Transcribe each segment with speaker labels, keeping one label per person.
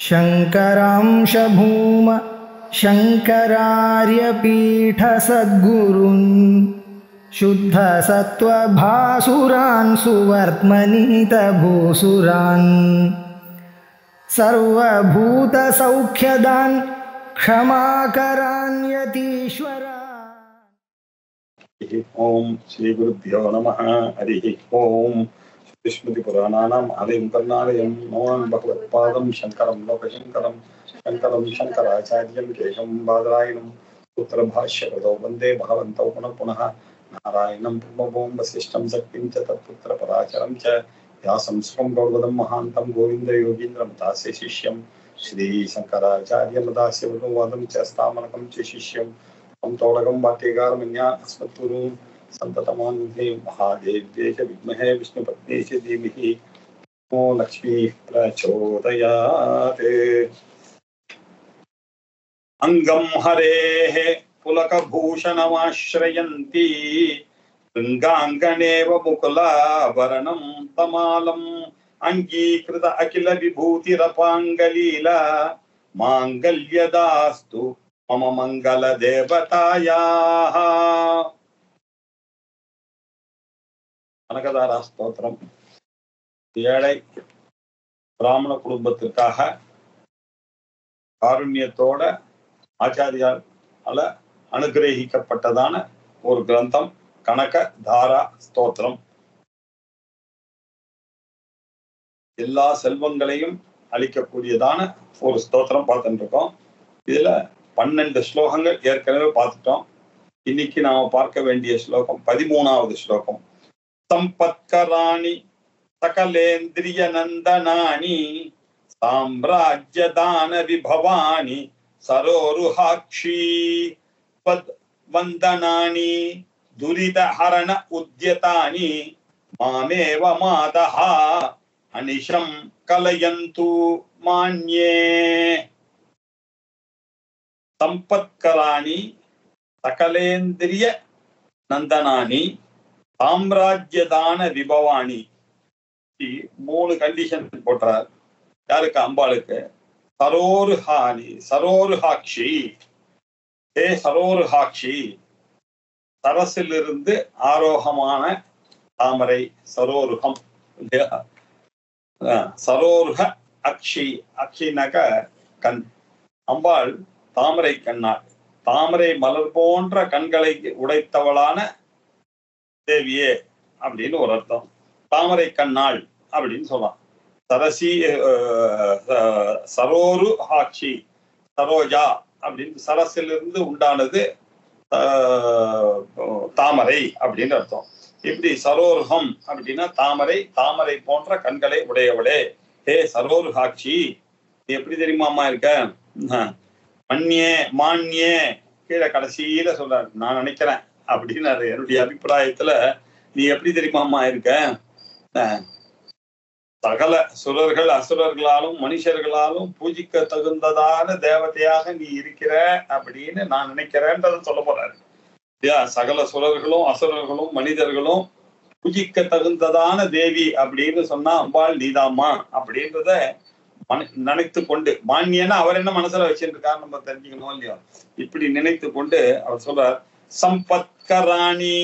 Speaker 1: शङ्करांशभूम शङ्करार्यपीठसद्गुरुन् शुद्धसत्त्वभासुरान् सुवर्त्मनीतभूसुरान् सर्वभूतसौख्यदान् क्षमाकरान् यतीश्वरा
Speaker 2: हरिः ओम् श्रीगुरुभ्यो नमः हरिः ओम् श्रुतिस्मृतिपुराणानाम् आलयं कर्णालयं नमामि भगवत्पादं शङ्करं लोकशङ्करं शङ्करं शङ्कराचार्यं केशं बादरायणं पुत्रभाष्यकृतौ वन्दे भगवन्तौ पुनः पुनः नारायणं ब्रह्मभूं वसिष्ठं शक्तिं च तत्पुत्रपराचरं च व्यासं सुखं गौरवदं महान्तं गोविन्दयोगीन्द्रं दास्य शिष्यं श्रीशङ्कराचार्यमदास्य विनुवादं च स्थामनकं च शिष्यं तं तोडगं वाक्यकारमन्या अस्मत्पुरुं सन्ततमान्धे महादेव्ये च विद्महे विष्णुपत्नी च धीमहि नमो लक्ष्मीः प्रचोदयात् अङ्गं हरेः पुलकभूषणमाश्रयन्ती शृङ्गाङ्गनेव मुकुलाभरणं तमालम् अङ्गीकृत अखिलविभूतिरपाङ्गलीला माङ्गल्यदास्तु मम மங்களதேவதாயாக கனகதாரா ஸ்தோத்திரம் ஏழை பிராமண குடும்பத்திற்காக காருண்யத்தோட ஆச்சாரியால அனுகிரகிக்கப்பட்டதான ஒரு கிரந்தம் கனக தாரா ஸ்தோத்திரம் எல்லா செல்வங்களையும் அளிக்கக்கூடியதான ஒரு ஸ்தோத்திரம் பார்த்துட்டு இருக்கோம் இதுல பன்னெண்டு ஸ்லோகங்கள் ஏற்கனவே பார்த்துட்டோம் இன்னைக்கு நாம பார்க்க வேண்டிய ஸ்லோகம் பதிமூணாவது ஸ்லோகம் சம்பத்கராணி சகலேந்திரிய நந்தனானி சாம்ராஜ்யதான விபவானி சரோருஹாட்சி வந்தனானி துரிதஹரண உத்யதானி மாமேவ மாதः அனிஷம் கலயந்து மான்யே சம்பத்கராணி சகலேந்திரிய நந்தனானி சாம்ராஜ்யதான விபவானி மூணு கண்டிஷன் போட்டுறார் யாருக்கு அம்பாளுக்கு சரோருஹானி சரோருஹாட்சி ஏ சரோருஹாட்சி சரசிலிருந்து ஆரோகமான தாமரை சரோருகம் சரோருக அக்ஷி அக்ஷினாக்க கண் அம்பாள் தாமரை கண்ணாள் தாமரை மலர் போன்ற கண்களை உடைத்தவளான தேவியே அப்படின்னு ஒரு அர்த்தம் தாமரை கண்ணாள் அப்படின்னு சொல்லலாம் சரசி சரோரு ஹாட்சி சரோஜா அப்படின்னு சரசிலிருந்து உண்டானது தாமரை அப்படின்னு அர்த்தம் இப்படி சரோருகம் அப்படின்னா தாமரை தாமரை போன்ற கண்களை உடையவளே ஹே சரோருஹாட்சி எப்படி தெரியுமாமா இருக்க மண்யே மான்யே கீழே கடைசியில சொல்றாரு நான் நினைக்கிறேன் அப்படின்னு என்னுடைய அபிப்பிராயத்துல நீ எப்படி தெரியுமாமா இருக்க சகல சுரர்கள் அசுரர்களாலும் மனுஷர்களாலும் பூஜிக்க தகுந்ததான தேவதையாக நீ இருக்கிற அப்படின்னு நான் நினைக்கிறேன்றத சொல்ல போறாரு இல்லையா சகல சுரர்களும் அசுரர்களும் மனிதர்களும் பூஜிக்க தகுந்ததான தேவி அப்படின்னு சொன்னா அம்பாள் நீதாமா அப்படின்றத நினைத்து கொண்டு மானியன்னா அவர் என்ன மனசுல வச்சிருக்காரு நம்ம தெரிஞ்சுக்கணும் இல்லையா இப்படி நினைத்து கொண்டு அவர் சொல்றார் சம்பத்கராணி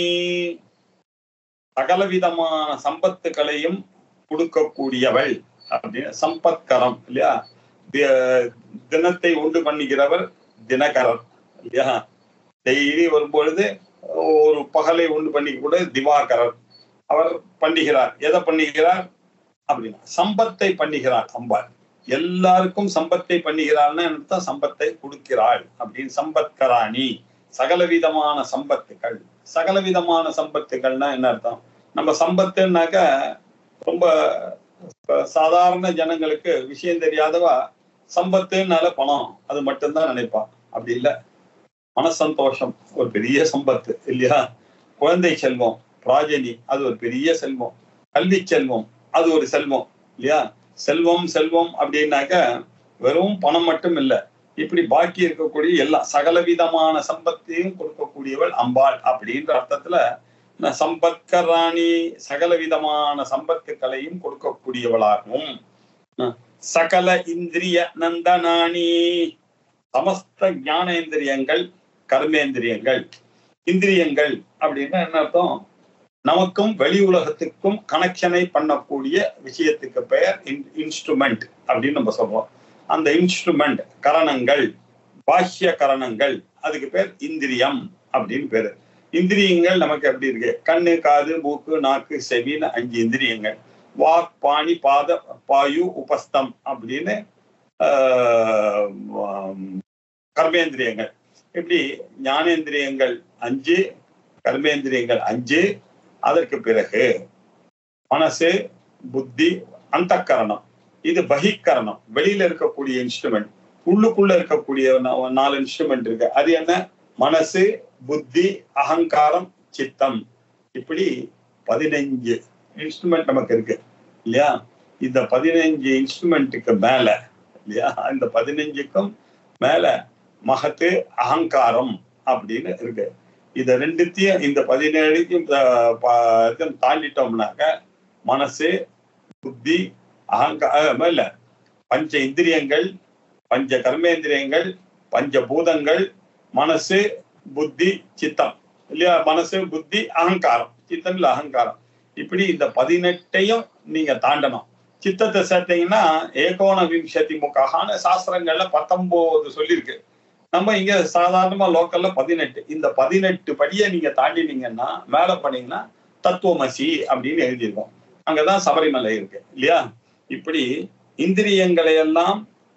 Speaker 2: சகல விதமான சம்பத்துக்களையும் கொடுக்கக்கூடியவள் அப்படின்னு சம்பத்கரம் இல்லையா தினத்தை உண்டு பண்ணுகிறவர் தினகரர் இல்லையா டெய்லி வரும்பொழுது ஒரு பகலை உண்டு பண்ணி கூட திவாகரர் அவர் பண்ணுகிறார் எதை பண்ணுகிறார் அப்படின்னா சம்பத்தை பண்ணுகிறார் அம்பாள் எல்லாருக்கும் சம்பத்தை பண்ணுகிறாள்னா அர்த்தம் சம்பத்தை கொடுக்கிறாள் அப்படின்னு சம்பத்கராணி சகலவிதமான சம்பத்துகள் சகலவிதமான சம்பத்துகள்னா என்ன அர்த்தம் நம்ம சம்பத்துனாக்க ரொம்ப சாதாரண ஜனங்களுக்கு விஷயம் தெரியாதவா சம்பத்துனால பணம் அது மட்டும்தான் நினைப்பா அப்படி இல்லை மனசந்தோஷம் ஒரு பெரிய சம்பத்து இல்லையா குழந்தை செல்வம் பிராஜனி அது ஒரு பெரிய செல்வம் கல்வி செல்வம் அது ஒரு செல்வம் இல்லையா செல்வம் செல்வம் அப்படின்னாக்க வெறும் பணம் மட்டும் இல்ல இப்படி பாக்கி இருக்கக்கூடிய எல்லா சகலவிதமான சம்பத்தையும் கொடுக்கக்கூடியவள் அம்பாள் அப்படின்ற அர்த்தத்துல ந சம்பத்கராணி சகல விதமான சம்பத்துக்களையும் கொடுக்கக்கூடியவளாகவும் அஹ் சகல இந்திரிய நந்தனானி சமஸ்த ஞானேந்திரியங்கள் கர்மேந்திரியங்கள் இந்திரியங்கள் அப்படின்னா என்ன அர்த்தம் நமக்கும் வெளி உலகத்துக்கும் கனெக்ஷனை பண்ணக்கூடிய விஷயத்துக்கு பெயர் இன்ஸ்ட்ருமெண்ட் அப்படின்னு நம்ம சொல்றோம் அந்த இன்ஸ்ட்ருமெண்ட் கரணங்கள் பாஹ்ய கரணங்கள் அதுக்கு பேர் இந்திரியம் அப்படின்னு பேரு இந்திரியங்கள் நமக்கு எப்படி இருக்கு கண்ணு காது மூக்கு நாக்கு செவின்னு அஞ்சு இந்திரியங்கள் வாக் பாணி பாத பாயு உபஸ்தம் அப்படின்னு ஆஹ், ஆம், கர்மேந்திரியங்கள் இப்படி ஞானேந்திரியங்கள் அஞ்சு கர்மேந்திரியங்கள் அஞ்சு அதற்கு பிறகு மனசு புத்தி அந்தக்கரணம் இது பகிக்கரணம் வெளியில இருக்கக்கூடிய இன்ஸ்ட்ருமெண்ட் உள்ளுக்குள்ள இருக்கக்கூடிய நா- நாலு இன்ஸ்ட்ருமெண்ட் இருக்கு அது என்ன மனசு புத்தி அகங்காரம் சித்தம் இப்படி பதினஞ்சு இன்ஸ்ட்ருமெண்ட் நமக்கு இருக்கு இல்லையா இந்த பதினஞ்சு இன்ஸ்ட்ருமெண்ட்டுக்கு மேல இல்லையா இந்த பதினஞ்சுக்கும் மேல மகத்து அகங்காரம் அப்படின்னு இருக்கு இத ரெண்டுத்தையும் இந்த பதினேழையும் த- ப- இதையும் தாண்டிட்டோம்னாக்க மனசு புத்தி அகங்காரம் இல்ல பஞ்ச இந்திரியங்கள் பஞ்ச கர்மேந்திரியங்கள் பஞ்ச பூதங்கள் மனசு புத்தி சித்தம் இல்லையா மனசு புத்தி அகங்காரம் சித்தம் இல்ல அகங்காரம் இப்படி இந்த பதினெட்டையும் நீங்க தாண்டணும் சித்தத்தை சேர்த்தீங்கன்னா ஏகோண விம்சதி முகான சாஸ்திரங்கள்ல பத்தொன்பது சொல்லியிருக்கு நம்ம இங்க சாதாரணமா லோக்கல்ல பதினெட்டு இந்த பதினெட்டு படியை நீங்க தாண்டினீங்கன்னா மேல பண்ணீங்கன்னா தத்துவமசி அப்படின்னு எழுதியிருக்கோம் அங்கதான் சபரிமலை இருக்கு இல்லையா இப்படி இந்திரியங்களை எல்லாம்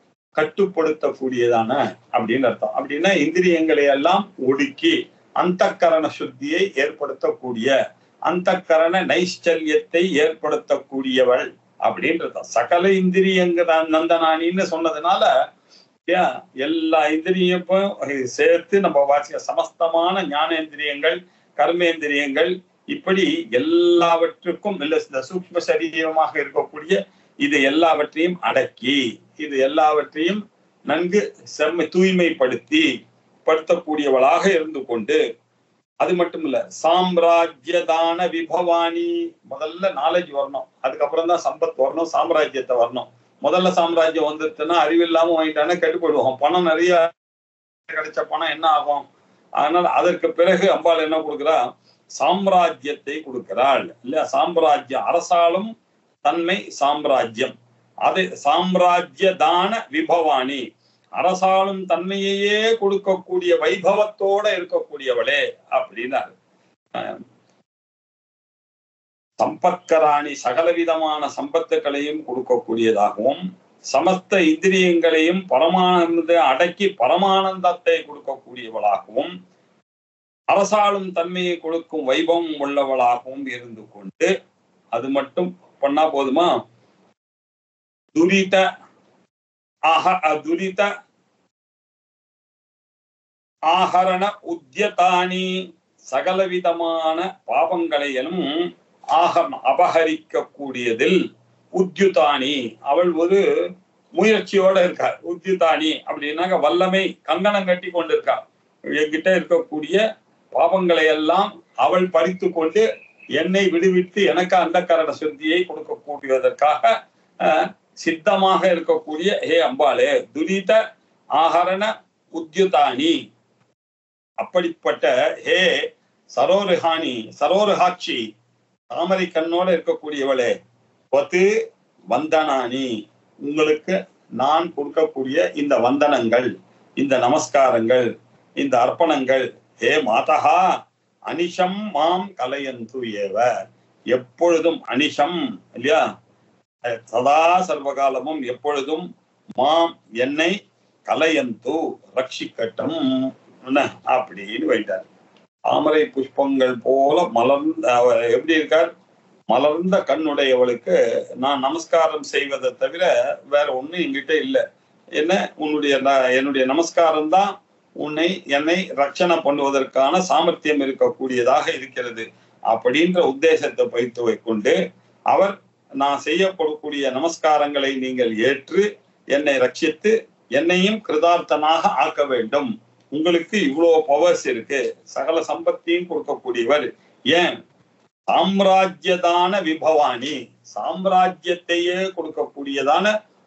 Speaker 2: கட்டுப்படுத்தக்கூடியதான அப்படின்னு அர்த்தம் அப்படின்னா இந்திரியங்களை எல்லாம் ஒடுக்கி அந்தக்கரண சுத்தியை ஏற்படுத்தக்கூடிய அந்தக்கரண நைஷ்சல்யத்தை ஏற்படுத்தக்கூடியவள் அப்படின்றது சகல இந்திரியங்க நந்தனானின்னு சொன்னதுனால ஏன் எல்லா இந்திரியமும் சேர்த்து நம்ம வாசிக்க சமஸ்தமான ஞானேந்திரியங்கள் கர்மேந்திரியங்கள் இப்படி எல்லாவற்றுக்கும் இல்ல இந்த சூக்ம சரீரமாக இருக்கக்கூடிய இது எல்லாவற்றையும் அடக்கி இது எல்லாவற்றையும் நன்கு செம்மை தூய்மைப்படுத்தி படுத்தக்கூடியவளாக இருந்து கொண்டு அது மட்டும் இல்ல சாம்ராஜ்யதான விபவானி முதல்ல நாலேஜ் வரணும் அதுக்கப்புறம் தான் சம்பத் வரணும் சாம்ராஜ்யத்தை வரணும் முதல்ல சாம்ராஜ்யம் வந்துருச்சுன்னா அறிவில்லாம வாங்கிட்டானே கெட்டுப்படுவோம் பணம் நிறைய கிடைச்ச பணம் என்ன ஆகும் அதனால அதற்கு பிறகு அம்பாள் என்ன கொடுக்குறா சாம்ராஜ்யத்தை கொடுக்கிறாள் இல்ல சாம்ராஜ்யம் அரசாலும் தன்மை சாம்ராஜ்யம் அது சாம்ராஜ்ய தான விபவானி அரசாளும் தன்மையையே கொடுக்கக்கூடிய வைபவத்தோட இருக்கக்கூடியவளே அப்படின்னாரு அஹ் சம்பத்கராணி சகலவிதமான சம்பத்துக்களையும் கொடுக்கக்கூடியதாகவும் சமஸ்த இந்திரியங்களையும் பரமானந்த அடக்கி பரமானந்தத்தை கொடுக்கக்கூடியவளாகவும் அரசாளும் தன்மையை கொடுக்கும் வைபவம் உள்ளவளாகவும் இருந்து கொண்டு அது மட்டும் பண்ணா போதுமா துரித ஆஹ துரித ஆஹரண உத்தியதானி சகலவிதமான பாவங்களையும் ஆகம் அபகரிக்க கூடியதில் உத்யுதானி அவள் ஒரு முயற்சியோட இருக்கார் உத்யுதானி அப்படின்னாக்க வல்லமை கங்கணம் கட்டி கொண்டிருக்கா என்கிட்ட இருக்கக்கூடிய பாவங்களை எல்லாம் அவள் பறித்து கொண்டு என்னை விடுவித்து எனக்கு அந்த கரண சுத்தியை கொடுக்கக்கூடியதற்காக அஹ், சித்தமாக இருக்கக்கூடிய ஹே அம்பாளே துரித ஆகரண உத்யுதானி அப்படிப்பட்ட ஹே சரோருஹானி சரோருஹாட்சி தாமரை கண்ணோட இருக்கக்கூடியவளே பத்து வந்தனானி உங்களுக்கு நான் கொடுக்கக்கூடிய இந்த வந்தனங்கள் இந்த நமஸ்காரங்கள் இந்த அர்ப்பணங்கள் ஹே மாதா அனிஷம் மாம் கலையந்து ஏவ எப்பொழுதும் அனிஷம் இல்லையா அஹ் சதா சர்வகாலமும் எப்பொழுதும் மாம் என்னை கலையந்து ரட்சிக்கட்டும் என்ன அப்படின்னு வைத்தார் தாமரை புஷ்பங்கள் போல மலர்ந்த அவர் எப்படி இருக்கார் மலர்ந்த கண்ணுடையவளுக்கு நான் நமஸ்காரம் செய்வதை தவிர வேற ஒண்ணும் என்கிட்ட இல்லை என்ன உன்னுடைய ந- என்னுடைய நமஸ்காரம் தான் உன்னை என்னை ரட்சணை பண்ணுவதற்கான சாமர்த்தியம் இருக்கக்கூடியதாக இருக்கிறது அப்படின்ற உத்தேசத்தை வைத்து வைக்கொண்டு அவர் நான் செய்யப்படக்கூடிய நமஸ்காரங்களை நீங்கள் ஏற்று என்னை ரட்சித்து என்னையும் கிருதார்த்தனாக ஆக்க வேண்டும் உங்களுக்கு இவ்வளவு பவர்ஸ் இருக்கு சகல சம்பத்தையும் கொடுக்கக்கூடியவர் ஏன் சாம்ராஜ்யதான விபவானி சாம்ராஜ்யத்தையே கொடுக்கக்கூடியதான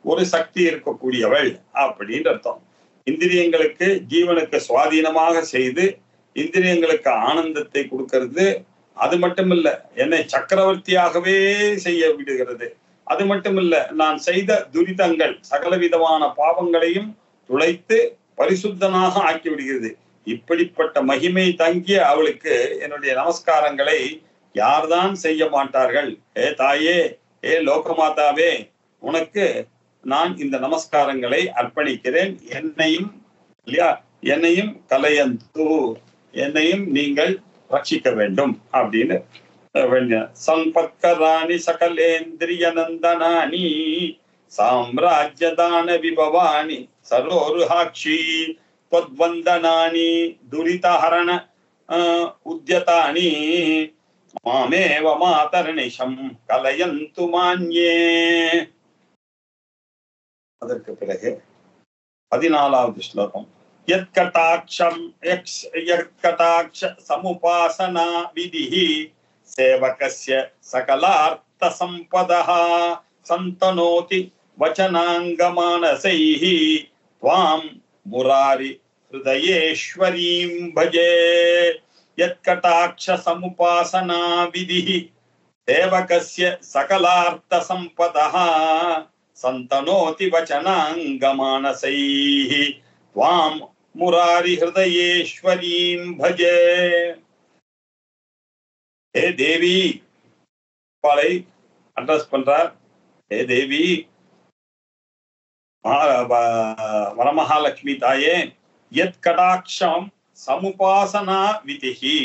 Speaker 2: ஒரு சக்தி இருக்கக்கூடியவள் அப்படின்னு அர்த்தம் இந்திரியங்களுக்கு ஜீவனுக்கு சுவாதீனமாக செய்து இந்திரியங்களுக்கு ஆனந்தத்தை கொடுக்கிறது அது மட்டும் இல்ல என்னை சக்கரவர்த்தியாகவே செய்ய விடுகிறது அது மட்டும் இல்ல நான் செய்த துரிதங்கள் சகலவிதமான பாவங்களையும் துளைத்து பரிசுத்தனாக ஆக்கி விடுகிறது இப்படிப்பட்ட மகிமை தங்கிய அவளுக்கு என்னுடைய நமஸ்காரங்களை யார்தான் செய்ய மாட்டார்கள் ஏ தாயே ஏ லோகமாதாவே உனக்கு நான் இந்த நமஸ்காரங்களை அர்ப்பணிக்கிறேன் என்னையும் இல்லையா என்னையும் கலையந்து என்னையும் நீங்கள் ரட்சிக்க வேண்டும் அப்படின்னு அஹ், வேண்டிய சம்பத்கராணி சகலேந்திரிய நந்தனானி சாம்ராஜ்யதான விபவானி சரோருஹாட்சி त्वद्वन्दनानि दुरितहरण अ, उद्यतानि மாமேவ மாதர்ணிஷம் கலயந்து மான்யே அதற்கு பிறகு பதினாலாவது ஸ்லோகம் யத்கட்டாட்சம் யக்ஷ யத்கட்டாட்ச சமுபாசனா விதிஹி சேவகஸ்ய சகலார்த்த சம்பதः சந்தனோதி வச்சனாங்கமானசைः त्वां मुरारि हृदयेश्वरीं भजे यत्कटाक्षसमुपासना विधिः सेवकस्य सकलार्थसम्पदः सन्तनोति वचनाङ्गमानसैः त्वां मुरारिहृदयेश्वरीं भजे हे देवी பாலை அட்ரஸ் பண்றார் ஹே தேவி மகா- வ- வரமகாலட்சுமி தாயே எத் கடாட்சம் சமுபாசனா விதிகி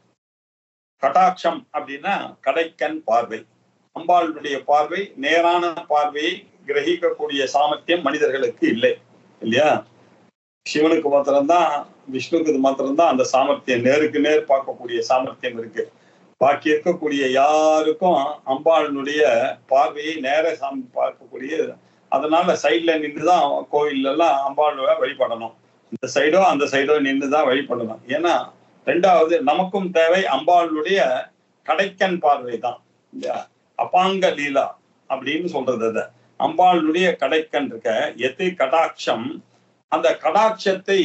Speaker 2: கடாட்சம் அப்படின்னா கடைக்கண் பார்வை அம்பாளுடைய பார்வை நேரான பார்வையை கிரகிக்கக்கூடிய சாமர்த்தியம் மனிதர்களுக்கு இல்லை இல்லையா சிவனுக்கு மாத்திரம்தான் விஷ்ணுக்கு மாத்திரம்தான் அந்த சாமர்த்தியம் நேருக்கு நேர் பார்க்கக்கூடிய சாமர்த்தியம் இருக்கு பாக்கி இருக்கக்கூடிய யாருக்கும் அம்பாளுடைய பார்வையை நேர சாமி பார்க்கக்கூடிய அதனால சைட்ல நின்றுதான் கோயில்ல எல்லாம் அம்பாளுவை வழிபடணும் இந்த சைடோ அந்த சைடோ நின்றுதான் வழிபடணும் ஏன்னா ரெண்டாவது நமக்கும் தேவை அம்பாளுடைய கடைக்கண் பார்வை தான் இல்லையா அப்பாங்க லீலா அப்படின்னு சொல்றது அது அம்பாளுடைய கடைக்கண் இருக்க எத்து கடாட்சம் அந்த கடாட்சத்தை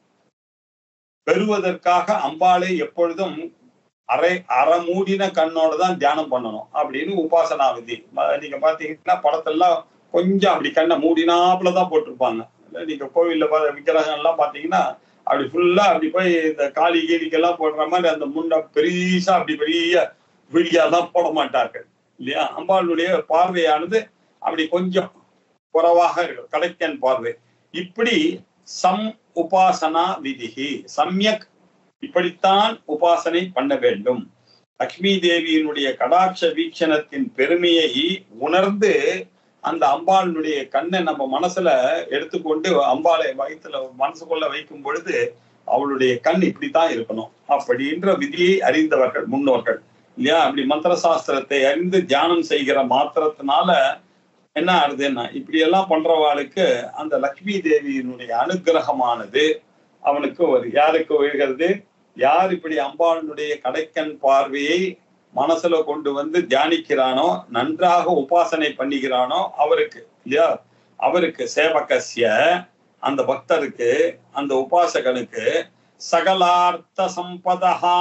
Speaker 2: பெறுவதற்காக அம்பாளை எப்பொழுதும் அரை அரை மூடின கண்ணோட தான் தியானம் பண்ணணும் அப்படின்னு உபாசனா விதி ம- நீங்க பாத்தீங்கன்னா படத்தெல்லாம் கொஞ்சம் அப்படி கண்ணை மூடினாப்புல தான் போட்டிருப்பாங்க இல்ல நீங்க கோவில்ல பா- விக்கிரகம் எல்லாம் பாத்தீங்கன்னா அப்படி ஃபுல்லா அப்படி போய் இந்த காளி கீழிக்கெல்லாம் போடுற மாதிரி அந்த முண்டை பெரியசா அப்படி பெரிய விழியாலாம் போட மாட்டார்கள் இல்லையா அம்பாளுடைய பார்வையானது அப்படி கொஞ்சம் குறைவாக இருக்கும் கடைக்கன் பார்வை இப்படி சம் உபாசனா விதிகி சம்யக் இப்படித்தான் உபாசனை பண்ண வேண்டும் லக்ஷ்மி தேவியினுடைய கடாட்ச வீக்ஷணத்தின் பெருமையை உணர்ந்து அந்த அம்பாளுடைய கண்ணை நம்ம மனசுல எடுத்துக்கொண்டு அம்பாளை வயிற்றுல மனசுக்குள்ள வைக்கும் பொழுது அவளுடைய கண் இப்படித்தான் இருக்கணும் அப்படின்ற விதியை அறிந்தவர்கள் முன்னோர்கள் இல்லையா அப்படி மந்திர சாஸ்திரத்தை அறிந்து தியானம் செய்கிற மாத்திரத்தினால என்ன ஆகுதுன்னா இப்படி எல்லாம் பண்றவாளுக்கு அந்த லக்ஷ்மி தேவியினுடைய அனுகிரகமானது அவனுக்கு ஒரு யாருக்கு வருகிறது யார் இப்படி அம்பாளுடைய கடைக்கண் பார்வையை மனசுல கொண்டு வந்து தியானிக்கிறானோ நன்றாக உபாசனை பண்ணுகிறானோ அவருக்கு இல்லையா அவருக்கு சேவகசிய அந்த பக்தருக்கு அந்த உபாசகனுக்கு சகலார்த்த சம்பதா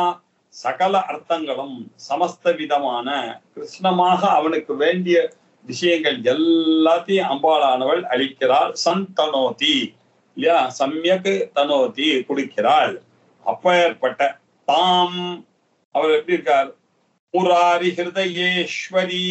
Speaker 2: சகல அர்த்தங்களும் சமஸ்த விதமான கிருஷ்ணமாக அவனுக்கு வேண்டிய விஷயங்கள் எல்லாத்தையும் அம்பாளானவள் அளிக்கிறாள் சந்தனோதி இல்லையா சமயக்கு தனோதி கொடுக்கிறாள் அப்பேற்பட்ட தாம் அவர் எப்படி இருக்கார் முராரி ஹிருதயேஸ்வரி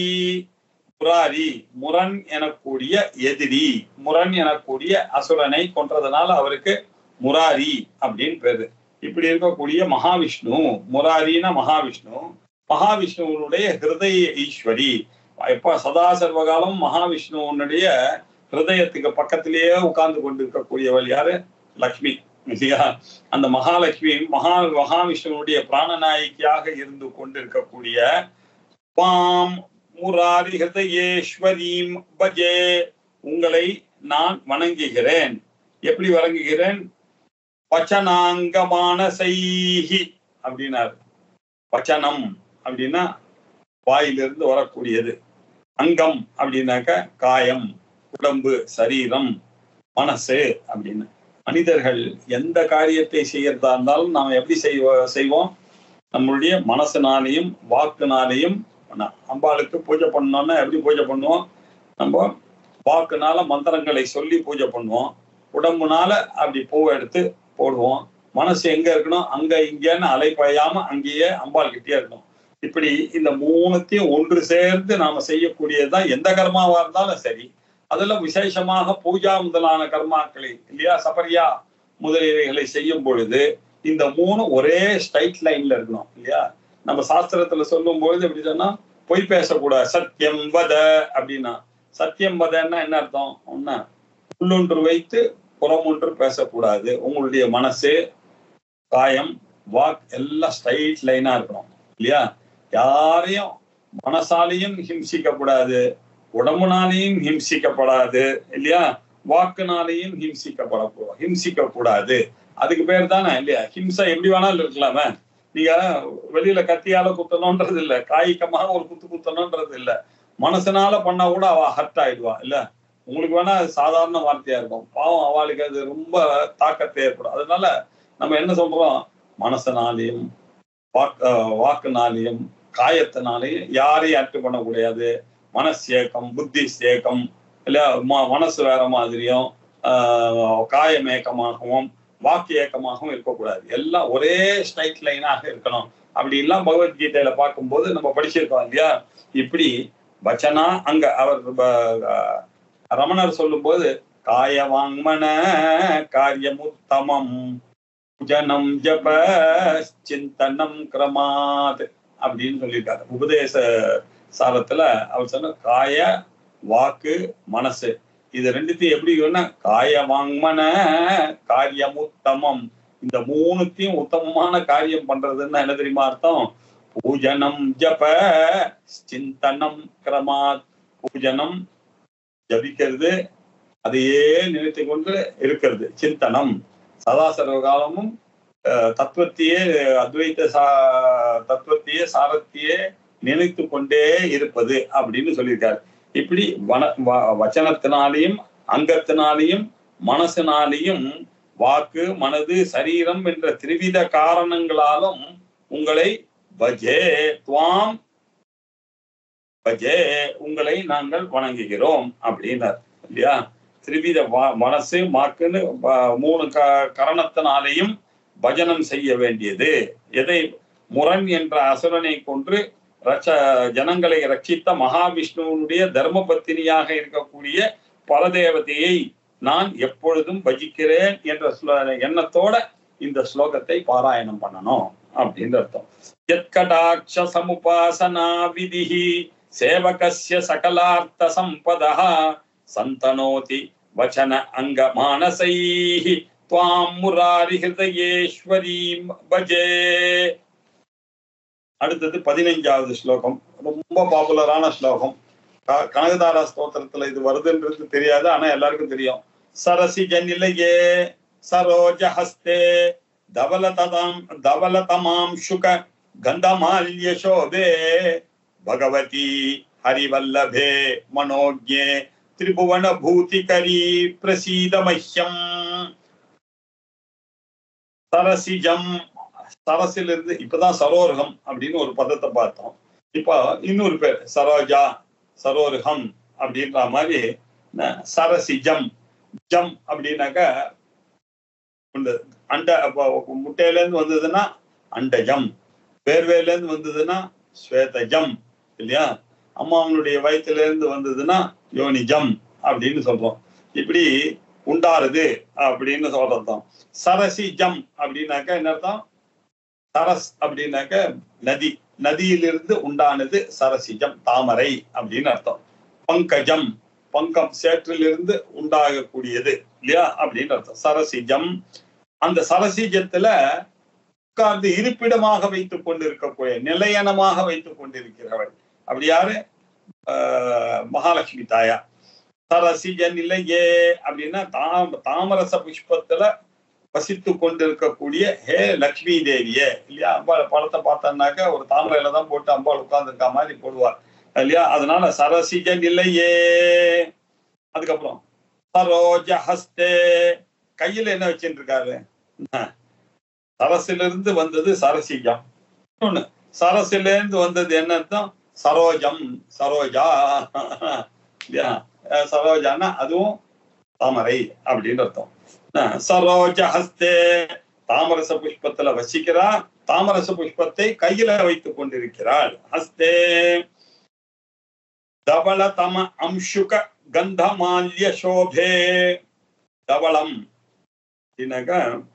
Speaker 2: முராரி முரண் எனக்கூடிய எதிரி முரண் எனக்கூடிய அசுரனை கொன்றதுனால அவருக்கு முராரி அப்படின்னு பேரு இப்படி இருக்கக்கூடிய மகாவிஷ்ணு முராரினா மகாவிஷ்ணு மகாவிஷ்ணுவனுடைய ஹிருதய ஈஸ்வரி எப்ப சதா சர்வகாலம் மகாவிஷ்ணுவனுடைய ஹிருதயத்துக்கு பக்கத்திலேயே உட்கார்ந்து கொண்டு இருக்கக்கூடியவள் யாரு லக்ஷ்மி இல்லையா அந்த மகாலட்சுமி மகா மகாவிஷ்ணுவனுடைய பிராணநாயகியாக இருந்து கொண்டிருக்கக்கூடிய பாம் முராரி ஹிருதயேஸ்வரீம் பஜே உங்களை நான் வணங்குகிறேன் எப்படி வணங்குகிறேன் வச்சனாங்கமான செய்கி அப்படின்னாரு வச்சனம் அப்படின்னா வாயிலிருந்து வரக்கூடியது அங்கம் அப்படின்னாக்க காயம் உடம்பு சரீரம் மனசு அப்படின்னு மனிதர்கள் எந்த காரியத்தை செய்யறதா இருந்தாலும் நாம் எப்படி செய்வ செய்வோம் நம்மளுடைய மனசுனாலையும் வாக்குனாலையும் ந- அம்பாளுக்கு பூஜை பண்ணோம்னா எப்படி பூஜை பண்ணுவோம் நம்ம வாக்குனால மந்திரங்களை சொல்லி பூஜை பண்ணுவோம் உடம்புனால அப்படி பூவை எடுத்து போடுவோம் மனசு எங்க இருக்கணும் அங்க இங்கன்னு அலைப்பாயாம அங்கேயே அம்பாள் கிட்டே இருக்கணும் இப்படி இந்த மூணுத்தையும் ஒன்று சேர்ந்து நாம செய்யக்கூடியதுதான் எந்த கர்மாவா இருந்தாலும் சரி அதுல விசேஷமாக பூஜா முதலான கர்மாக்களை இல்லையா சபரியா முதலியவைகளை செய்யும் பொழுது இந்த மூணு ஒரே ஸ்ட்ரைட் லைன்ல இருக்கணும் இல்லையா நம்ம சாஸ்திரத்துல சொல்லும் பொழுது எப்படி சொன்னா பொய் பேசக்கூடாது சத்தியம் வத அப்படின்னா சத்தியம் வதன்னா என்ன அர்த்தம் ஒண்ணு உள்ளொன்று வைத்து புறமொன்று பேசக்கூடாது உங்களுடைய மனசு காயம் வாக் எல்லாம் ஸ்ட்ரைட் லைனா இருக்கணும் இல்லையா யாரையும் மனசாலையும் ஹிம்சிக்க கூடாது உடம்புனாலையும் ஹிம்சிக்கப்படாது இல்லையா வாக்குனாலையும் ஹிம்சிக்கப்பட ஹிம்சிக்க கூடாது அதுக்கு பேர் தானே இல்லையா ஹிம்சை எப்படி வேணாலும் இருக்கலாமே நீங்க வெளியில கத்தியால குத்தணும்ன்றது இல்ல காய்கமாக ஒரு குத்து குத்தணும்ன்றது இல்ல மனசனால பண்ணா கூட அவ ஹர்ட் ஆயிடுவா இல்ல உங்களுக்கு வேணா அது சாதாரண வார்த்தையா இருக்கும் பாவம் அவளுக்கு அது ரொம்ப தாக்கத்தை ஏற்படும் அதனால நம்ம என்ன சொல்றோம் மனசனாலையும் வாக்கு அஹ் வாக்குனாலையும் காயத்தினாலையும் யாரையும் அட்டு பண்ணக்கூடாது மனசேக்கம் புத்தி சேக்கம் இல்ல ம- மனசு வேற மாதிரியும் ஆஹ் காயம் ஏக்கமாகவும் வாக்கு ஏக்கமாகவும் இருக்கக்கூடாது எல்லாம் ஒரே ஸ்ட்ரைட் லைனாக இருக்கணும் அப்படி எல்லாம் பகவத்கீதையில பார்க்கும்போது நம்ம படிச்சிருக்கோம் இல்லையா இப்படி வச்சனா அங்க அவர் ப- ஆஹ் ரமணர் சொல்லும்போது காய வாங்மன காரியமுத்தமம் ஜனம் ஜப சிந்தனம் கிரமாத் அப்படின்னு சொல்லியிருக்காரு உபதேச சாரத்துல அவர் சொன்ன காய வாக்கு மனசு இது ரெண்டுத்தையும் எப்படி இருக்குன்னா காய வாங்மன காரியமுத்தமம் இந்த மூணுத்தையும் உத்தமமான காரியம் பண்றதுன்னா என்ன தெரியுமா அர்த்தம் பூஜனம் ஜப சிந்தனம் கிரமாத் பூஜனம் ஜபிக்கிறது அதையே நினைத்து கொண்டு இருக்கிறது சிந்தனம் சதா சர்வ காலமும் அஹ், தத்துவத்தையே அத்வைத்த சா தத்துவத்தையே சாரத்தையே நினைத்து கொண்டே இருப்பது அப்படின்னு சொல்லியிருக்காரு இப்படி வன வ- வச்சனத்தினாலையும் அங்கத்தினாலையும் மனசினாலையும் வாக்கு மனது சரீரம் என்ற திரிவித காரணங்களாலும் உங்களை பஜே துவாம் பஜே உங்களை நாங்கள் வணங்குகிறோம் அப்படின்னார் இல்லையா திரிவித வா- மனசு மாக்குன்னு வ- மூணு க கரணத்தினாலேயும் பஜனம் செய்ய வேண்டியது எதை முரண் என்ற அசுரனை கொன்று ரட்ச ஜனங்களை ரட்சித்த மகாவிஷ்ணுவனுடைய தர்ம பத்தினியாக இருக்கக்கூடிய பரதேவதையை நான் எப்பொழுதும் பஜிக்கிறேன் என்ற ஸ்லோ- எண்ணத்தோட இந்த ஸ்லோகத்தை பாராயணம் பண்ணணும் அப்படின்னு அர்த்தம் யத்கடாட்ச சமுபாசனா விதிஹி சேவகஸ்ய சகலார்த்த சம்பதः சந்தனோதி வச்சன அங்க மானசைः துவாம் முராரி ஹிருதயேஸ்வரீம் பஜே அடுத்தது பதினைஞ்சாவது ஸ்லோகம் ரொம்ப பாப்புலரான ஸ்லோகம் க- கனகதாரா ஸ்தோத்திரத்துல இது வருதுன்றது தெரியாது ஆனா எல்லாருக்கும் தெரியும் சரசிஜ நிலையே சரோஜ ஹஸ்தே தவலததாம் தவலதமாம் சுக கந்தமால்ய சோபே பகவதி ஹரிவல்லபே மனோஜ்ஞே திரிபுவன பூதிகரி பிரசீத மஹ்யம் சரசிஜம் சரசிலிருந்து இப்பதான் சரோருகம் அப்படின்னு ஒரு பதத்தை பார்த்தோம் இப்போ இன்னொரு பேர் சரோஜா சரோருகம் அப்படின்ற மாதிரி ந- சரசிஜம் ஜம் அப்படின்னாக்க இந்த அண்ட அப்ப முட்டையில இருந்து வந்ததுன்னா அண்டஜம் வேர்வையில இருந்து வந்ததுன்னா ஸ்வேதஜம் இல்லையா அம்மாவனுடைய வயிற்றுல இருந்து வந்ததுன்னா யோனிஜம் அப்படின்னு சொல்றோம் இப்படி உண்டாருது அப்படின்னு சொல்றதும் சரசி ஜம் அப்படின்னாக்க என்ன அர்த்தம் சரஸ் அப்படின்னாக்க நதி நதியிலிருந்து உண்டானது சரசிஜம் தாமரை அப்படின்னு அர்த்தம் பங்கஜம் பங்கம் சேற்றிலிருந்து உண்டாகக்கூடியது இல்லையா அப்படின்னு அர்த்தம் சரசிஜம் அந்த சரசிஜத்துல உட்கார்ந்து இருப்பிடமாக வைத்துக் கொண்டிருக்கக்கூடிய நிலையனமாக வைத்துக் கொண்டிருக்கிறவள் அப்படி யாரு ஆஹ் மகாலட்சுமி தாயா சரசிஜ நிலையே அப்படின்னா தாம் தாமரச புஷ்பத்துல வசித்து கொண்டிருக்கக்கூடிய ஹே லக்ஷ்மி தேவியே இல்லையா அம்பாள் படத்தை பார்த்தோம்னாக்க ஒரு தாமரையில தான் போட்டு அம்பாள் உட்கார்ந்துருக்க மாதிரி போடுவார் இல்லையா அதனால சரசிஜ நிலையே அதுக்கப்புறம் சரோஜ ஹஸ்தே கையில என்ன வச்சுட்டு இருக்காரு சரசிலிருந்து வந்தது சரசிஜம் ஒண்ணு சரசிலிருந்து வந்தது என்ன அர்த்தம் சரோஜம் சரோஜா இல்லையா? அஹ் சரோஜான்னா அதுவும் தாமரை அப்படின்னு அர்த்தம் அஹ் சரோஜ ஹஸ்தே தாமரச புஷ்பத்துல வசிக்கிறா தாமரச புஷ்பத்தை கையில வைத்துக் கொண்டிருக்கிறாள் ஹஸ்தே தவள தம அம்சுக கந்தமால்ய சோபே தவளம் அப்படின்னாக்க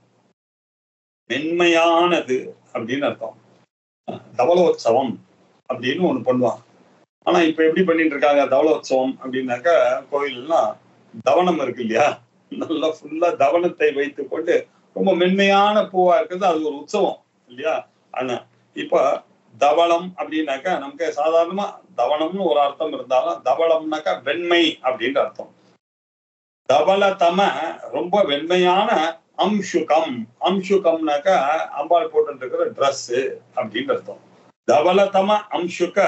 Speaker 2: மென்மையானது அப்படின்னு அர்த்தம் தவளோத்சவம் அப்படின்னு ஒண்ணு பண்ணுவாங்க ஆனா இப்ப எப்படி பண்ணிட்டு இருக்காங்க தவளோத்சவம் அப்படின்னாக்கா கோயில்லாம் தவனம் இருக்கு இல்லையா நல்லா ஃபுல்லா தவனத்தை வைத்துக் கொண்டு ரொம்ப மென்மையான பூவா இருக்குது அது ஒரு உற்சவம் இல்லையா ஆனா இப்ப தவளம் அப்படின்னாக்கா நமக்கு சாதாரணமா தவனம்னு ஒரு அர்த்தம் இருந்தாலும் தவளம்னாக்கா வெண்மை அப்படின்ற அர்த்தம் தவள தம ரொம்ப வெண்மையான அம்சுகம் அம்சுகம்னாக்கா அம்பாள் போட்டு இருக்கிற Dress அப்படின்னு அர்த்தம் தவளதம அம்சுக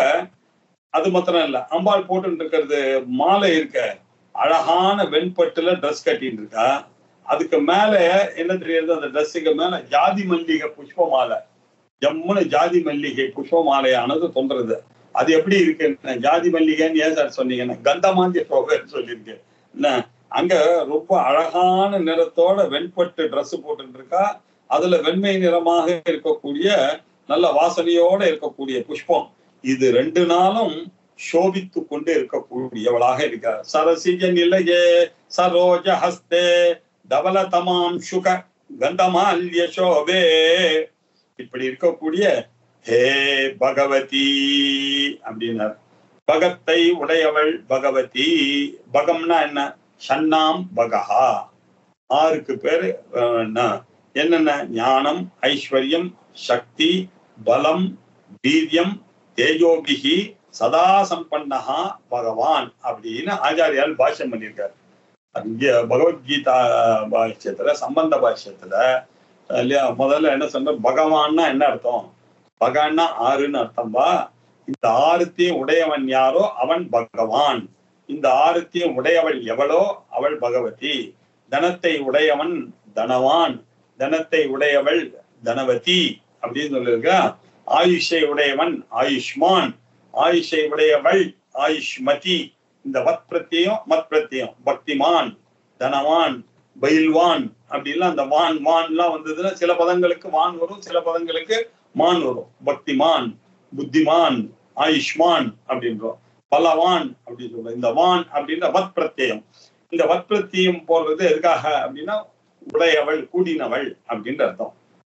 Speaker 2: அது மாத்திரம் இல்ல அம்பாள் போட்டு இருக்கிறது மாலை இருக்க அழகான வெண்பட்டுல Dress கட்டிட்டு இருக்கா அதுக்கு மேல என்ன தெரியுது அந்த ட்ரெஸ்ஸுக்கு மேல ஜாதி மல்லிகை புஷ்ப மாலை ஜம்முன ஜாதி மல்லிகை புஷ்ப மாலையானது தொன்றது அது எப்படி இருக்கு ஜாதி மல்லிகைன்னு ஏன் சார் சொன்னீங்கன்னா கந்தமாந்திய சோகன்னு சொல்லியிருக்கேன் என்ன அங்க ரொம்ப அழகான நிறத்தோட வெண்பட்டு Dress போட்டுட்டு இருக்கா அதுல வெண்மை நிறமாக இருக்கக்கூடிய நல்ல வாசனையோட இருக்கக்கூடிய புஷ்பம் இது ரெண்டு நாளும் சோபித்து கொண்டு இருக்கக்கூடியவளாக இருக்கிறார் சரசிஜ நிலையே சரோஜ ஹஸ்தே தவல தமாம் சுக கந்தமால்ய சோபே இப்படி இருக்கக்கூடிய ஹே பகவதி அப்படின்னார் பகத்தை உடையவள் பகவதி பகம்னா என்ன ஷண்ணாம் பகஹா ஆறுக்கு பேரு அஹ், என்ன என்னென்ன ஞானம் ஐஸ்வர்யம் சக்தி பலம் வீரியம் தேஜோபிகி சதா சம்பன்னஹா பகவான் அப்படின்னு ஆச்சாரியால் பாஷ்யம் பண்ணியிருக்காரு இங்க பகவத்கீதா பாஷ்யத்துல சம்பந்த பாஷ்யத்துல அஹ், இல்லையா முதல்ல என்ன சொல்ற பகவான்னா என்ன அர்த்தம் பகன்னா ஆறுன்னு அர்த்தம்பா இந்த ஆறுத்தையும் உடையவன் யாரோ அவன் பகவான் இந்த ஆறுத்தையும் உடையவள் எவளோ அவள் பகவதி தனத்தை உடையவன் தனவான் தனத்தை உடையவள் தனவதி அப்படின்னு சொல்லியிருக்கா ஆயுஷை உடையவன் ஆயுஷ்மான் ஆயுஷை உடையவள் ஆயுஷ்மதி இந்த வத் பிரத்தியம் மத் பிரத்தியம் பக்திமான் தனவான் பயில்வான் அப்படின்லாம் அந்த வான் வான்லாம் வந்ததுன்னா சில பதங்களுக்கு வான் வரும் சில பதங்களுக்கு மான் வரும் பக்திமான் புத்திமான் ஆயுஷ்மான் அப்படின்றோம் பலவான் அப்படின்னு சொல்றோம் இந்த வான் அப்படின்ற வத் பிரத்தியம் இந்த வத் பிரத்தியம் போடுறது எதுக்காக அப்படின்னா உடையவள் கூடினவள் அப்படின்ற அர்த்தம்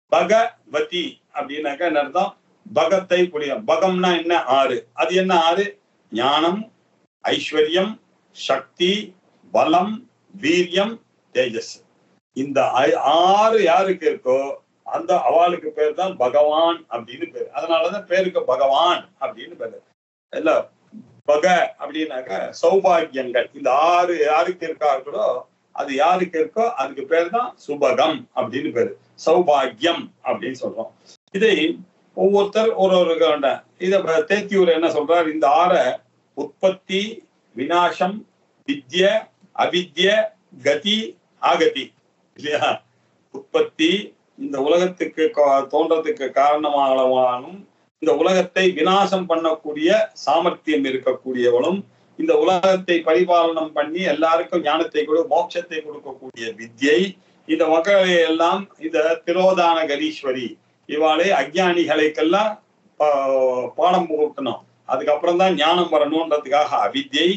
Speaker 2: பகவதி அப்படின்னாக்கா என்ன அர்த்தம் பகத்தை புரிய பகம்னா என்ன ஆறு அது என்ன ஆறு ஞானம் ஐஸ்வர்யம் சக்தி பலம் வீரியம் தேஜஸ் இந்த ஐ- ஆறு யாருக்கு இருக்கோ அந்த அவளுக்கு பேர் தான் பகவான் அப்படின்னு பேர் அதனாலதான் பேருக்கு பகவான் அப்படின்னு பேரு இல்ல பக அப்படின்னாக்க சௌபாகியங்கள் இந்த ஆறு யாருக்கு இருக்கார்களோ அது யாருக்கு இருக்கோ அதுக்கு பேர் தான் சுபகம் அப்படின்னு பேரு சௌபாகியம் அப்படின்னு சொல்றோம் இதை ஒவ்வொருத்தர் ஒரு ஒரு கண்ட இத ப- தேத்தியூர் என்ன சொல்றார் இந்த ஆற உற்பத்தி விநாசம் வித்ய அவித்ய கதி ஆகதி இல்லையா உற்பத்தி இந்த உலகத்துக்கு கா- தோன்றதுக்கு காரணமானவானும் இந்த உலகத்தை விநாசம் பண்ணக்கூடிய சாமர்த்தியம் இருக்கக்கூடியவளும் இந்த உலகத்தை பரிபாலனம் பண்ணி எல்லாருக்கும் ஞானத்தை கொடு மோட்சத்தை கொடுக்கக்கூடிய வித்யை இந்த மக்களை எல்லாம் இந்த திரோதான கரீஸ்வரி இவாளே அஜ்ஞானிகளுக்கெல்லாம் பா- பாடம் புகட்டணும் அதுக்கப்புறம் தான் ஞானம் வரணுன்றதுக்காக அவித்யை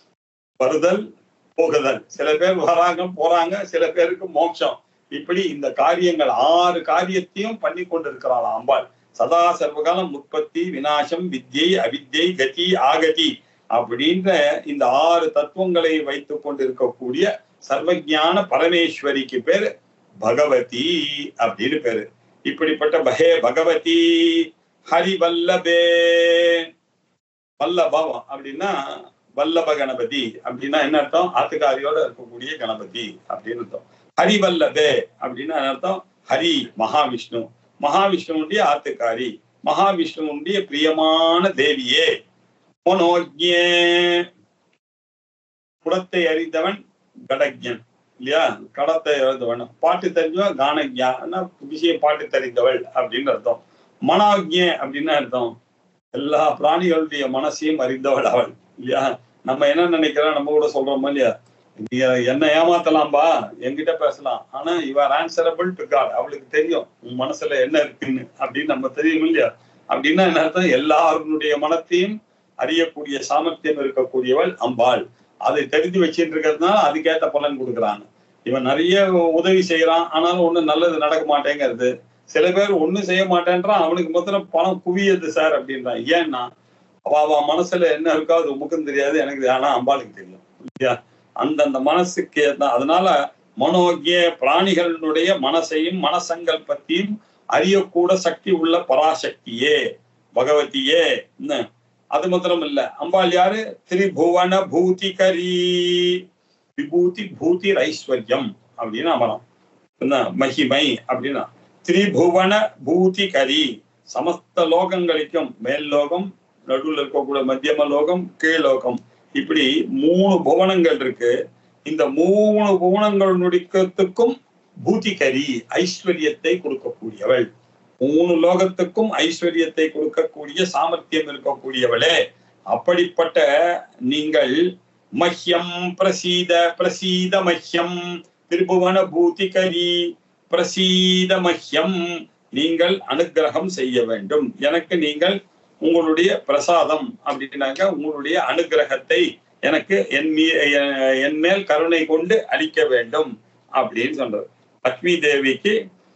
Speaker 2: வருதல் போகுதல் சில பேர் வராங்க போறாங்க சில பேருக்கு மோட்சம் இப்படி இந்த காரியங்கள் ஆறு காரியத்தையும் பண்ணி கொண்டிருக்கிறாள் அம்பாள் சதா சர்வகாலம் உற்பத்தி விநாசம் வித்யை அவித்யை கதி ஆகதி அப்படின்ற இந்த ஆறு தத்துவங்களை வைத்துக் கொண்டிருக்கக்கூடிய சர்வஞான பரமேஸ்வரிக்கு பேரு பகவதி அப்படின்னு பேரு இப்படிப்பட்ட பகே பகவதி ஹரிவல்லபே வல்லபம் அப்படின்னா வல்லப கணபதி அப்படின்னா என்ன அர்த்தம் ஆத்துக்காரியோட இருக்கக்கூடிய கணபதி அப்படின்னு அர்த்தம் ஹரிவல்லபே அப்படின்னா என்ன அர்த்தம் ஹரி மகாவிஷ்ணு மகாவிஷ்ணுவுடைய ஆத்துக்காரி மகாவிஷ்ணுவுடைய பிரியமான தேவியே மனோஜ்யே குடத்தை அறிந்தவன் கடஜன் இல்லையா கடத்தை அறிந்தவன் பாட்டு தெரிஞ்சவன் கானஜா விஷயம் பாட்டு தெரிந்தவள் அப்படின்னு அர்த்தம் மனாஜ்ய அப்படின்னு அர்த்தம் எல்லா பிராணிகளுடைய மனசையும் அறிந்தவள் அவள் இல்லையா நம்ம என்ன நினைக்கிறோம் நம்ம கூட சொல்றோமா இல்லையா நீ என்ன ஏமாத்தலாம்பா என்கிட்ட பேசலாம் ஆனா இவர் ஆன்சரபிள் டு காட் அவளுக்கு தெரியும் உன் மனசுல என்ன இருக்குன்னு அப்படின்னு நம்ம தெரியும் இல்லையா அப்படின்னா என்ன அர்த்தம் எல்லாருடைய மனத்தையும் அறியக்கூடிய சாமர்த்தியம் இருக்கக்கூடியவள் அம்பாள் அதை தெரிஞ்சு வச்சுட்டு இருக்கிறதுனால அதுக்கேத்த பலன் கொடுக்குறாங்க இவன் நிறைய உதவி செய்யறான் ஆனாலும் ஒண்ணும் நல்லது நடக்க மாட்டேங்கிறது சில பேர் ஒண்ணும் செய்ய மாட்டேன்றான் அவனுக்கு மொத்தம் பணம் குவியது சார் அப்படின்றான் ஏன்னா அவ அவ மனசுல என்ன இருக்கோ அது உமக்கும் தெரியாது எனக்கு ஆனா அம்பாளுக்கு தெரியும் இல்லையா அந்தந்த மனசுக்கு ஏத்த- அதனால மனோக்கிய பிராணிகளுடைய மனசையும் மனசங்கல்பத்தையும் அறியக்கூட சக்தி உள்ள பராசக்தியே பகவதியே என்ன அது மாத்திரம் இல்ல அம்பாள் யாரு திரிபுவன பூதிகரி விபூதி பூதி ஐஸ்வர்யம் அப்படின்னு அமரம் என்ன மகிமை அப்படின்னா திரிபுவன பூதிகரி சமஸ்த லோகங்களுக்கும் மேல் லோகம் நடுவில் இருக்கக்கூடிய மத்தியம லோகம் கீழ் லோகம் இப்படி மூணு புவனங்கள் இருக்கு இந்த மூணு புவனங்கள் நுடிக்கத்துக்கும் பூதிகரி ஐஸ்வர்யத்தை கொடுக்கக்கூடியவள் மூணு லோகத்துக்கும் ஐஸ்வர்யத்தை கொடுக்கக்கூடிய சாமர்த்தியம் இருக்கக்கூடியவளே அப்படிப்பட்ட நீங்கள் மஹ்யம் பிரசீத பிரசீத மஹ்யம் திருபுவன பூதிகரி பிரசீத மஹ்யம் நீங்கள் அனுக்கிரகம் செய்ய வேண்டும் எனக்கு நீங்கள் உங்களுடைய பிரசாதம் அப்படின்னாக்க உங்களுடைய அனுக்கிரகத்தை எனக்கு என் மீ எ- என் மேல் கருணை கொண்டு அளிக்க வேண்டும் அப்படின்னு சொல்றது லக்ஷ்மி தேவிக்கு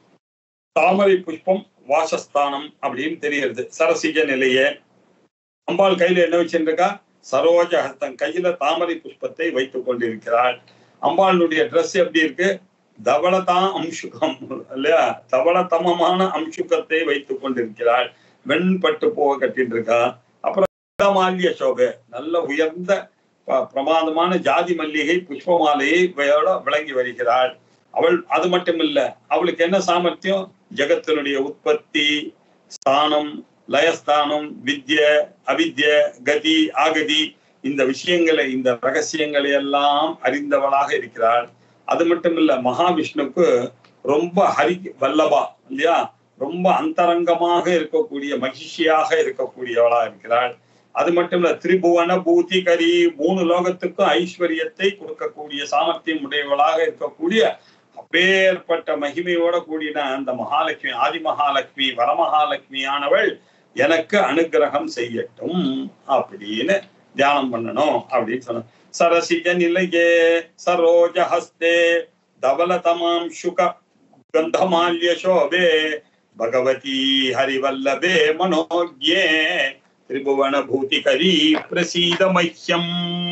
Speaker 2: தாமரை புஷ்பம் வாசஸ்தானம் அப்படின்னு தெரிகிறது சரசிஜ நிலையே அம்பாள் கையில என்ன வச்சிருக்கா சரோஜ ஹஸ்தம் கையில தாமரை புஷ்பத்தை வைத்துக் கொண்டிருக்கிறாள் அம்பாளுடைய Dress எப்படி இருக்கு தவளதாம் அம்சுகம் இல்லையா தவளதமமான அம்சுகத்தை வைத்துக் கொண்டிருக்கிறாள் வெண்பட்டு போக கட்டிட்டு இருக்கா அப்புறம் மால்ய சோபை நல்ல உயர்ந்த ப- பிரமாதமான ஜாதி மல்லிகை புஷ்ப மாலையை இவையோட விளங்கி வருகிறாள் அவள் அது மட்டும் இல்ல அவளுக்கு என்ன சாமர்த்தியம் ஜெகத்தினுடைய உற்பத்தி ஸ்தானம் லயஸ்தானம் வித்ய அவித்ய கதி ஆகதி இந்த விஷயங்களை இந்த ரகசியங்களை எல்லாம் அறிந்தவளாக இருக்கிறாள் அது மட்டும் இல்ல மகாவிஷ்ணுக்கு ரொம்ப ஹரி வல்லபா இல்லையா ரொம்ப அந்தரங்கமாக இருக்கக்கூடிய மகிழ்ச்சியாக இருக்கக்கூடியவளா இருக்கிறாள் அது மட்டும் இல்ல திரிபுவன பூதிகரி மூணு லோகத்துக்கும் ஐஸ்வர்யத்தை கொடுக்கக்கூடிய சாமர்த்தியம் உடையவளாக இருக்கக்கூடிய அப்பேற்பட்ட மகிமையோட கூடின அந்த மகாலட்சுமி ஆதி மகாலட்சுமி வரமகாலட்சுமி ஆனவள் எனக்கு அனுக்கிரகம் செய்யட்டும் அப்படின்னு தியானம் பண்ணணும் அப்படின்னு சொன்ன சரசிஜ நிலையே சரோஜ ஹஸ்தே தவலதமாம் சுக கந்தமால்ய சோபே பகவதி ஹரிவல்லபே மனோஜ்யே திரிபுவன பூதிகரி பிரசீத மஹ்யம்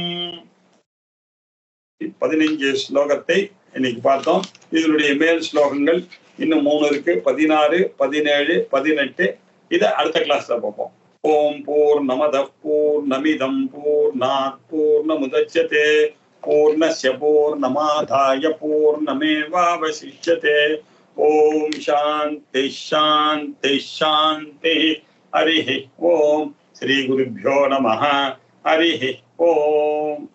Speaker 2: பதினைஞ்சு ஸ்லோகத்தை இன்னைக்கு பார்த்தோம் இதனுடைய மேல் ஸ்லோகங்கள் இன்னும் மூணு இருக்கு பதினாறு பதினேழு பதினெட்டு இதை அடுத்த கிளாஸ்ல பார்ப்போம் ஓம் பூர்ணமத பூர்ணமிதம் பூர்ணாத் பூர்ணமுதட்சதே பூர்ணஸ்ய பூர்ணமாதாய பூர்ணமேவாவசிஷ்யதே ஓம் சாந்தி சாந்தி சாந்தி ஹரி ஓம் ஸ்ரீ குருभ्यो நமः ஹரி ஓம்